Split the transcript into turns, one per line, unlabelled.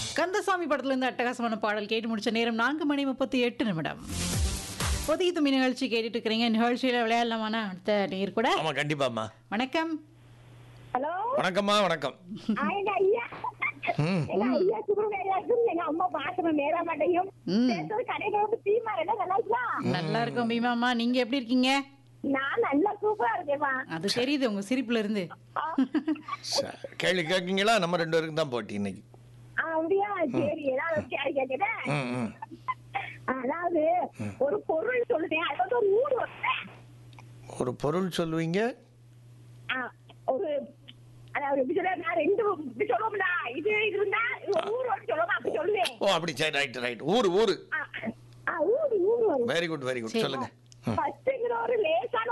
கந்தசாமி படத்துல இருந்து அட்டகாசமான பாடல் கேட்டு முடிச்ச நேரம் நான்கு மணி முப்பத்தி எட்டு நிமிடம் புதிய தும்மி நிகழ்ச்சி கேட்டுட்டு இருக்கிறீங்க நிகழ்ச்சியில விளையாடலாமாண்ணா அடுத்த நேர் கூட
ஆமா கண்டிப்பாம்மா
வணக்கம்
ஹலோ
வணக்கம்மா வணக்கம்
எங்க ஐயா
ம்.
எங்க ஐயா சுகுணவேலாக்கும் எங்க அம்மா பாசம மேராமட்டையும்
ம்.
சேர்த்து கடையில வந்து தீமா என்ன நல்லா இருக்கா
நல்லா இருக்கும் பீமாம்மா நீங்க எப்படி இருக்கீங்க
நான் நல்லா சூப்பரா இருக்கேம்மா
அது தெரியுது உங்க சிரிப்புல இருந்து
சரி, கேள்வி கேட்கீங்களா நம்ம ரெண்டு பேருக்கும் தான் போட்டி இன்னைக்கு
ஆ, அப்படியா சரி ஏதாவது கேள்வி கேட்கிறேன்
ம் ம்
அதாவது ஒரு பொருள் சொல்லுதேன் அது வந்து ஒரு ஊர் வருவேன்
ஒரு பொருள் சொல்லுவீங்க
ஒரு அதாவது எப்படி சொல்ல நான் ரெண்டு இப்படி சொல்லுவோம்ல இது இது இருந்தா இது ஒரு ஊர் வந்து சொல்லுவோம் அப்படி சொல்லுவேன்
ஓ அப்படி சரி ரைட் ரைட் ஊர் ஊர்
ஆ, ஆ, ஊர் ஊர் வரும்
வெரி குட் வெரி குட்
சரி.
சொல்லுங்க
ஃபர்ஸ்ட்ங்கிற ஒரு லேசான